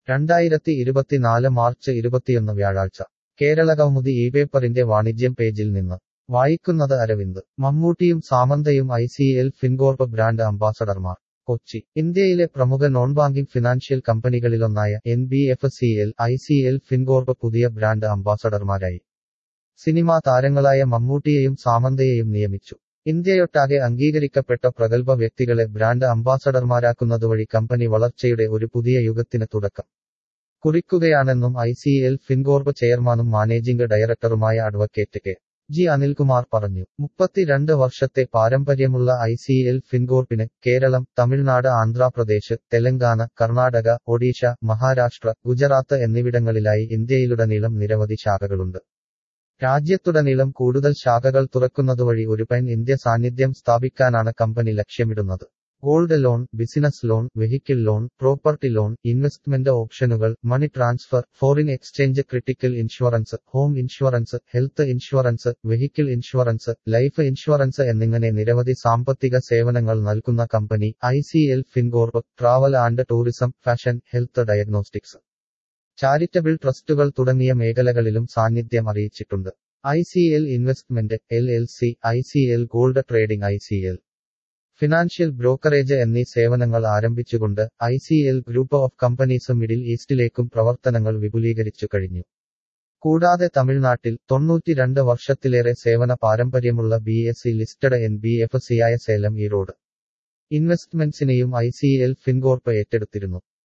രണ്ടായിരത്തി ഇരുപത്തിനാല് മാർച്ച് ഇരുപത്തിയൊന്ന് വ്യാഴാഴ്ച കേരള കൗമുദി ഈ പേപ്പറിന്റെ വാണിജ്യം പേജിൽ നിന്ന് വായിക്കുന്നത് അരവിന്ദ് മമ്മൂട്ടിയും സാമന്തയും I C L Fincorp brand അംബാസഡർമാർ കൊച്ചി ഇന്ത്യയിലെ പ്രമുഖ നോൺ ബാങ്കിംഗ് ഫിനാൻഷ്യൽ കമ്പനികളിലൊന്നായ N B F C L I C L Fincorp പുതിയ ബ്രാൻഡ് അംബാസഡർമാരായി സിനിമാ താരങ്ങളായ മമ്മൂട്ടിയെയും സാമന്തയെയും നിയമിച്ചു ഇന്ത്യയൊട്ടാകെ അംഗീകരിക്കപ്പെട്ട പ്രഗത്ഭ വ്യക്തികളെ ബ്രാൻഡ് അംബാസഡർമാരാക്കുന്നതുവഴി കമ്പനി വളർച്ചയുടെ ഒരു പുതിയ യുഗത്തിന് തുടക്കം കുറിക്കുകയാണെന്നും ഐ സി എൽ ഫിൻകോർപ്പ് ചെയർമാനും മാനേജിംഗ് ഡയറക്ടറുമായ അഡ്വക്കേറ്റ് കെ ജി അനിൽകുമാർ പറഞ്ഞു മുപ്പത്തിരണ്ട് വർഷത്തെ പാരമ്പര്യമുള്ള ഐ സി എൽ ഫിൻകോർപ്പിന് കേരളം തമിഴ്നാട് ആന്ധ്രാപ്രദേശ് തെലങ്കാന കർണാടക ഒഡീഷ മഹാരാഷ്ട്ര ഗുജറാത്ത് എന്നിവിടങ്ങളിലായി ഇന്ത്യയിലുടനീളം നിരവധി ശാഖകളുണ്ട് രാജ്യത്തുടനീളം കൂടുതൽ ശാഖകൾ തുറക്കുന്നതുവഴി ഒരു പെൻ ഇന്ത്യ സാന്നിധ്യം സ്ഥാപിക്കാനാണ് കമ്പനി ലക്ഷ്യമിടുന്നത് gold loan business loan vehicle loan property loan investment ഓപ്ഷനുകൾ money transfer foreign exchange critical insurance home insurance health insurance vehicle insurance life insurance എന്നിങ്ങനെ നിരവധി സാമ്പത്തിക സേവനങ്ങൾ നൽകുന്ന company I C L Fincorp travel and tourism fashion health diagnostics charitable ട്രസ്റ്റുകൾ തുടങ്ങിയ മേഖലകളിലും സാന്നിധ്യം അറിയിച്ചിട്ടുണ്ട് I C L investment L L C I C L gold trading I C L financial brokerage എന്നീ സേവനങ്ങൾ ആരംഭിച്ചുകൊണ്ട് I C L group of companies middle ഈസ്റ്റിലേക്കും പ്രവർത്തനങ്ങൾ വിപുലീകരിച്ചു കഴിഞ്ഞു കൂടാതെ തമിഴ്നാട്ടിൽ തൊണ്ണൂറ്റിരണ്ട് വർഷത്തിലേറെ സേവന പാരമ്പര്യമുള്ള B S C listed N B F സിയായ സേലം ഈറോഡ് ഇൻവെസ്റ്റ്മെന്റ്സിനെയും ഐ സി എൽ ഫിൻകോർപ്പ് ഏറ്റെടുത്തിരുന്നു